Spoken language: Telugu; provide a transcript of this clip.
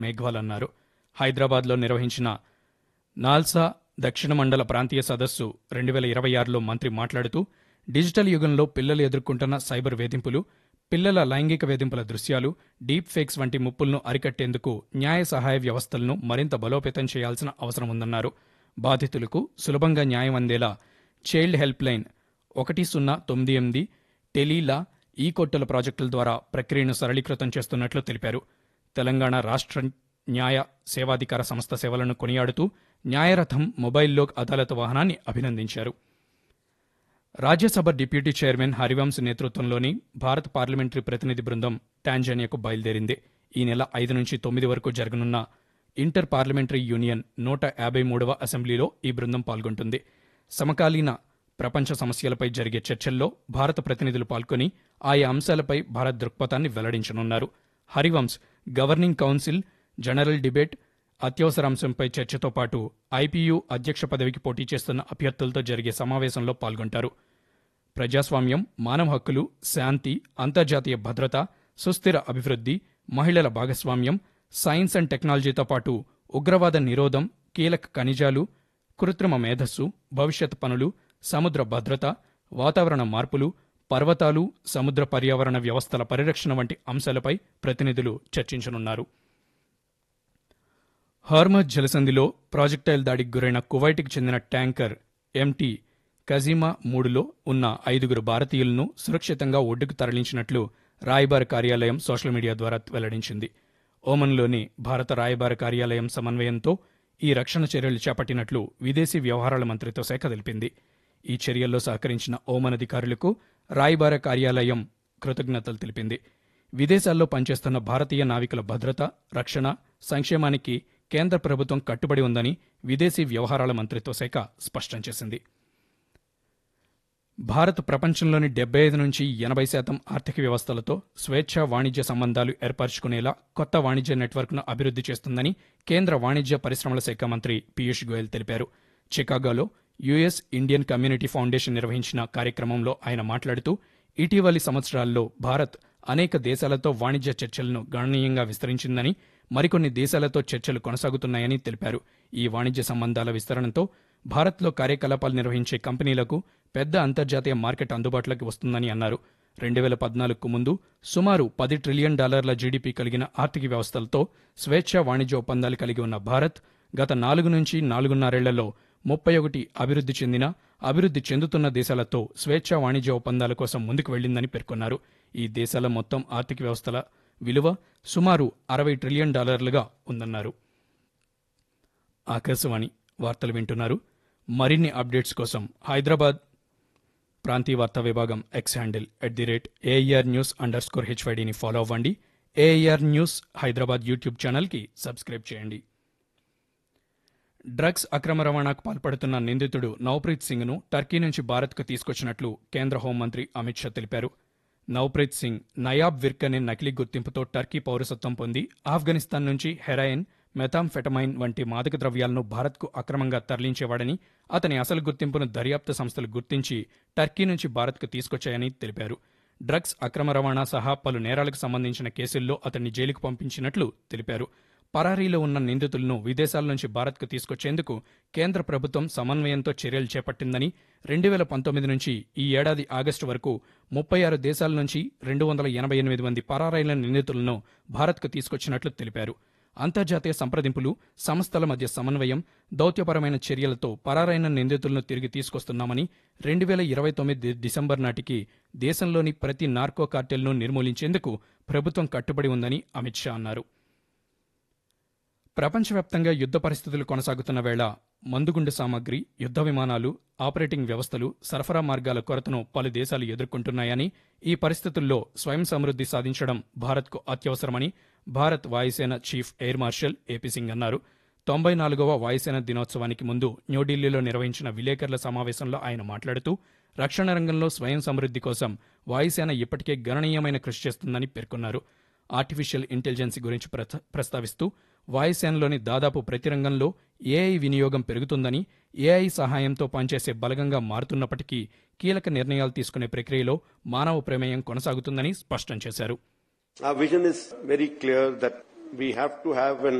మేఘ్వాల్ అన్నారు హైదరాబాద్లో నిర్వహించిన నాల్సా దక్షిణ మండల ప్రాంతీయ సదస్సు రెండు వేల ఇరవై ఆరులో మంత్రి మాట్లాడుతూ డిజిటల్ యుగంలో పిల్లలు ఎదుర్కొంటున్న సైబర్ వేధింపులు పిల్లల లైంగిక వేధింపుల దృశ్యాలు డీప్ ఫేక్స్ వంటి ముప్పులను అరికట్టేందుకు న్యాయ సహాయ వ్యవస్థలను మరింత బలోపేతం చేయాల్సిన అవసరం ఉందన్నారు బాధితులకు సులభంగా న్యాయం అందేలా చైల్డ్ హెల్ప్ లైన్ ఒకటి సున్నా తొమ్మిది ఎనిమిది టెలీలా ఈ కొట్టుల ప్రాజెక్టుల ద్వారా ప్రక్రియను సరళీకృతం చేస్తున్నట్లు తెలిపారు తెలంగాణ రాష్ట్ర న్యాయ సేవాధికార సంస్థ సేవలను కొనియాడుతూ న్యాయరథం మొబైల్ లోక్ అదాలత్ వాహనాన్ని అభినందించారు రాజ్యసభ డిప్యూటీ చైర్మన్ హరివంశ్ నేతృత్వంలోని భారత పార్లమెంటరీ ప్రతినిధి బృందం టాంజానియాకు బయలుదేరింది ఈ నెల ఐదు నుంచి తొమ్మిది వరకు జరగనున్న ఇంటర్ పార్లమెంటరీ యూనియన్ నూట యాభై మూడవ అసెంబ్లీలో ఈ బృందం పాల్గొంటుంది సమకాలీన ప్రపంచ సమస్యలపై జరిగే చర్చల్లో భారత ప్రతినిధులు పాల్గొని ఆయా అంశాలపై భారత్ దృక్పథాన్ని వెల్లడించనున్నారు Harivansh governing council general debate అత్యవసర అంశంపై చర్చతో పాటు ఐపీయూ అధ్యక్ష పదవికి పోటీ చేస్తున్న అభ్యర్థులతో జరిగే సమావేశంలో పాల్గొంటారు ప్రజాస్వామ్యం మానవ హక్కులు శాంతి అంతర్జాతీయ భద్రత సుస్థిర అభివృద్ధి మహిళల భాగస్వామ్యం సైన్స్ అండ్ టెక్నాలజీతో పాటు ఉగ్రవాద నిరోధం కీలక ఖనిజాలు కృత్రిమ మేధస్సు భవిష్యత్ పనులు సముద్ర భద్రత వాతావరణ మార్పులు పర్వతాలు సముద్ర పర్యావరణ వ్యవస్థల పరిరక్షణ వంటి అంశాలపై ప్రతినిధులు చర్చించనున్నారు హార్మజ్ జలసంధిలో ప్రాజెక్టైల్ దాడికి గురైన కువైట్కి చెందిన ట్యాంకర్ ఎంటీ కజీమా మూడులో ఉన్న ఐదుగురు భారతీయులను సురక్షితంగా ఒడ్డుకు తరలించినట్లు రాయబార కార్యాలయం సోషల్ మీడియా ద్వారా వెల్లడించింది ఓమన్లోని భారత రాయబార కార్యాలయం సమన్వయంతో ఈ రక్షణ చర్యలు చేపట్టినట్లు విదేశీ వ్యవహారాల మంత్రిత్వ శాఖ తెలిపింది ఈ చర్యల్లో సహకరించిన ఓమన్ అధికారులకు రాయబార కార్యాలయం కృతజ్ఞతలు తెలిపింది విదేశాల్లో పనిచేస్తున్న భారతీయ నావికుల భద్రత రక్షణ సంక్షేమానికి కేంద్ర ప్రభుత్వం కట్టుబడి ఉందని విదేశీ వ్యవహారాల మంత్రిత్వ శాఖ స్పష్టం చేసింది భారత్ ప్రపంచంలోని డెబ్బై ఐదు నుంచి ఎనభై శాతం ఆర్థిక వ్యవస్థలతో స్వేచ్ఛ వాణిజ్య సంబంధాలు ఏర్పరచుకునేలా కొత్త వాణిజ్య నెట్వర్క్ను అభివృద్ధి చేస్తుందని కేంద్ర వాణిజ్య పరిశ్రమల శాఖ మంత్రి పీయూష్ గోయల్ తెలిపారు చికాగోలో యుఎస్ ఇండియన్ కమ్యూనిటీ ఫౌండేషన్ నిర్వహించిన కార్యక్రమంలో ఆయన మాట్లాడుతూ ఇటీవలి సంవత్సరాల్లో భారత్ అనేక దేశాలతో వాణిజ్య చర్చలను గణనీయంగా విస్తరించిందని మరికొన్ని దేశాలతో చర్చలు కొనసాగుతున్నాయని తెలిపారు ఈ వాణిజ్య సంబంధాల విస్తరణతో భారత్లో కార్యకలాపాలు నిర్వహించే కంపెనీలకు పెద్ద అంతర్జాతీయ మార్కెట్ అందుబాటులోకి వస్తుందని అన్నారు రెండు వేల పద్నాలుగుకు ముందు సుమారు పది ట్రిలియన్ డాలర్ల జీడీపీ కలిగిన ఆర్థిక వ్యవస్థలతో స్వేచ్ఛ వాణిజ్య ఒప్పందాలు కలిగి ఉన్న భారత్ గత నాలుగు నుంచి నాలుగున్నరేళ్లలో ముప్పై ఒకటి అభివృద్ధి చెందిన అభివృద్ధి చెందుతున్న దేశాలతో స్వేచ్ఛ వాణిజ్య ఒప్పందాల కోసం ముందుకు వెళ్లిందని పేర్కొన్నారు ఈ దేశాల మొత్తం ఆర్థిక వ్యవస్థల విలువ సుమారు అరవై ట్రిలియన్ డాలర్లుగా ఉందన్నారు ఆకాశవాణి వార్తలు వింటున్నారు మరిన్ని అప్డేట్స్ కోసం హైదరాబాద్ ప్రాంతీయ వార్తా విభాగం X handle at the rate AIR news underscore హెచ్వైడిని ఫాలో అవ్వండి ఏఐఆర్ న్యూస్ హైదరాబాద్ యూట్యూబ్ ఛానల్కి సబ్స్క్రైబ్ చేయండి డ్రగ్స్ అక్రమ రవాణాకు పాల్పడుతున్న నిందితుడు నవప్రీత్ సింగ్ను టర్కీ నుంచి భారత్కు తీసుకొచ్చినట్లు కేంద్ర హోంమంత్రి అమిత్ షా తెలిపారు నవప్రీత్ సింగ్ నయాబ్ విర్క్ అనే నకిలీ గుర్తింపుతో టర్కీ పౌరసత్వం పొంది ఆఫ్ఘనిస్తాన్ నుంచి హెరాయిన్ మెథాంఫెటమైన్ వంటి మాదక ద్రవ్యాలను భారత్కు అక్రమంగా తరలించేవాడని అతని అసలు గుర్తింపును దర్యాప్తు సంస్థలు గుర్తించి టర్కీ నుంచి భారత్కు తీసుకొచ్చాయని తెలిపారు డ్రగ్స్ అక్రమ రవాణా సహా పలు నేరాలకు సంబంధించిన కేసుల్లో అతన్ని జైలుకు పంపించినట్లు తెలిపారు పరారీలో ఉన్న నిందితులను విదేశాల నుంచి భారత్కు తీసుకొచ్చేందుకు కేంద్ర ప్రభుత్వం సమన్వయంతో చర్యలు చేపట్టిందని రెండు వేల పంతొమ్మిది నుంచి ఈ ఏడాది ఆగస్టు వరకు ముప్పై ఆరు దేశాల నుంచి రెండు వందల ఎనభై ఎనిమిది మంది పరారైన నిందితులను భారత్కు తీసుకొచ్చినట్లు తెలిపారు అంతర్జాతీయ సంప్రదింపులు సంస్థల మధ్య సమన్వయం దౌత్యపరమైన చర్యలతో పరారైన నిందితులను తిరిగి తీసుకొస్తున్నామని రెండు వేల ఇరవై తొమ్మిది డిసెంబర్ నాటికి దేశంలోని ప్రతి నార్కో కార్టెల్ను నిర్మూలించేందుకు ప్రభుత్వం కట్టుబడి ఉందని అమిత్ షా అన్నారు ప్రపంచవ్యాప్తంగా యుద్ధ పరిస్థితులు కొనసాగుతున్న వేళ మందుగుండు సామాగ్రి యుద్ధ విమానాలు ఆపరేటింగ్ వ్యవస్థలు సరఫరా మార్గాల కొరతను పలు దేశాలు ఎదుర్కొంటున్నాయని ఈ పరిస్థితుల్లో స్వయం సమృద్ధి సాధించడం భారత్కు అత్యవసరమని భారత్ వాయుసేన chief air marshal AP Singh అన్నారు తొంభై నాలుగవ వాయుసేన దినోత్సవానికి ముందు న్యూఢిల్లీలో నిర్వహించిన విలేకరుల సమావేశంలో ఆయన మాట్లాడుతూ రక్షణ రంగంలో స్వయం సమృద్ధి కోసం వాయుసేన ఇప్పటికే గణనీయమైన కృషి చేస్తుందని పేర్కొన్నారు ఆర్టిఫిషియల్ ఇంటెలిజెన్స్ గురించి ప్రత- ప్రస్తావిస్తూ వాయుసేనలోని దాదాపు ప్రతి రంగంలో ఏఐ వినియోగం పెరుగుతుందని ఏఐ సహాయంతో పనిచేసే బలగంగా మారుతున్నప్పటికీ కీలక నిర్ణయాలు తీసుకునే ప్రక్రియలో మానవ ప్రమేయం కొనసాగుతుందని స్పష్టం చేశారు Our vision is very clear that we have to have an